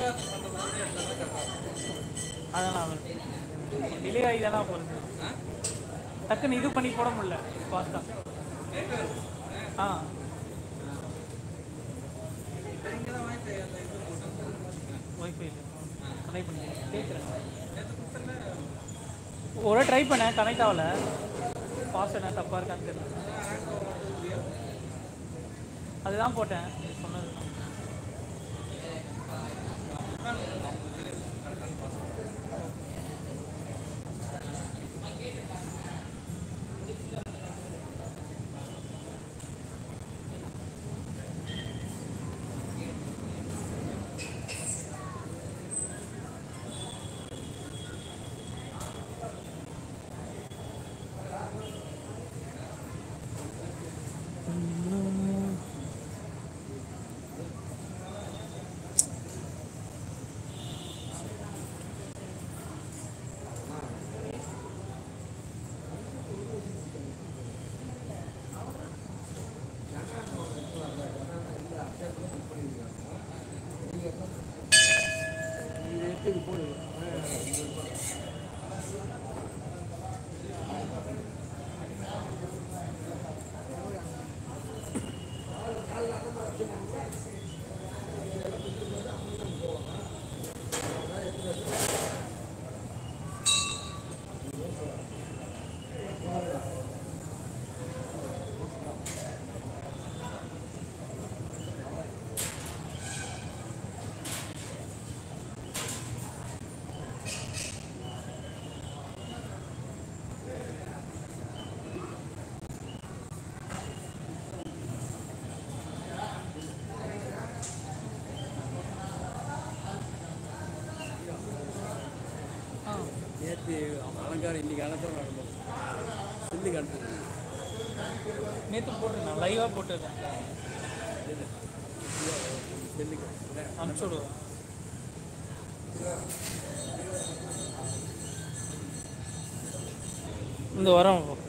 அதெல்லாம் டிலே ஆகி தானே போகிறது டக்குன்னு இது பண்ணி போட முடியல ஃபாஸ்ட்டாக ஆ ஒய்ஃபை கனெக்ட் பண்ணி கேட்குறேன் ஒரு ட்ரை பண்ணேன் கனெக்ட் ஆகல பாஸ் என்ன தப்பாக இருக்கான்னு தெரியல அதுதான் போட்டேன் சொன்னது ஆ நேற்று அலங்காரம் இன்னைக்கு அலங்காரம் நடந்தோம் சில்லு கண்டு நேற்று போட்டிருந்தேன் லைவாக போட்டிருந்தேன் செல்லுக்கு அனுப்பிச்சு விடுவேன் இந்த வரோம் இப்போ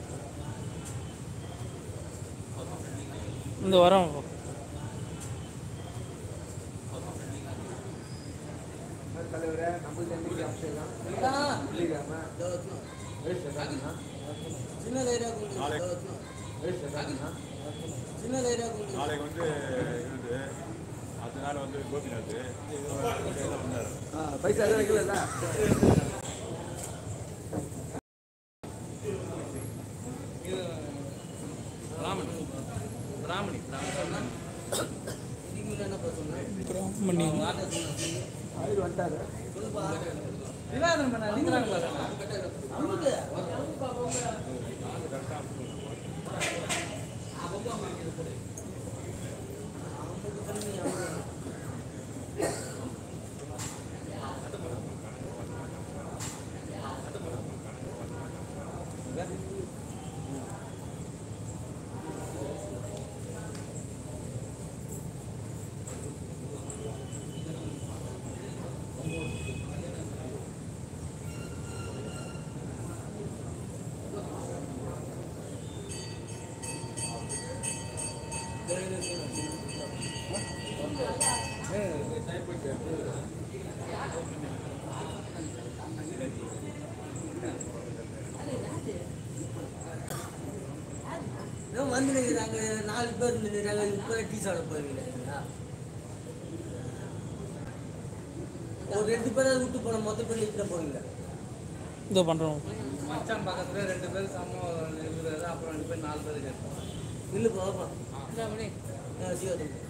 இந்த வரோம் இப்போ சின்ன தைரியா சின்ன தைரியா நாளைக்கு வந்து இருந்து அடுத்த நாள் வந்து கோபிநாத் வந்தார் பைசா எதுவும் வைக்கல ராமன் ராமணி ராமன் இதுக்கு என்ன சொன்னேன் பண்ணி ஆயிரம் வந்துட்டாரு விவாதம் பண்ண நீங்க வந்து நிற்கிறாங்க நாலு பேர் நிற்கிறாங்க இப்போ டீ சாப்பிட போயிருக்கீங்களா ஒரு ரெண்டு பேரை விட்டு போன மொத்த பேர் வீட்டில் போவீங்க இதோ பண்ணுறோம் மச்சான் பக்கத்துல ரெண்டு பேர் சமம் இருக்கிறது அப்புறம் ரெண்டு பேர் நாலு பேர் கேட்போம் இல்லை போகலாம் சிவா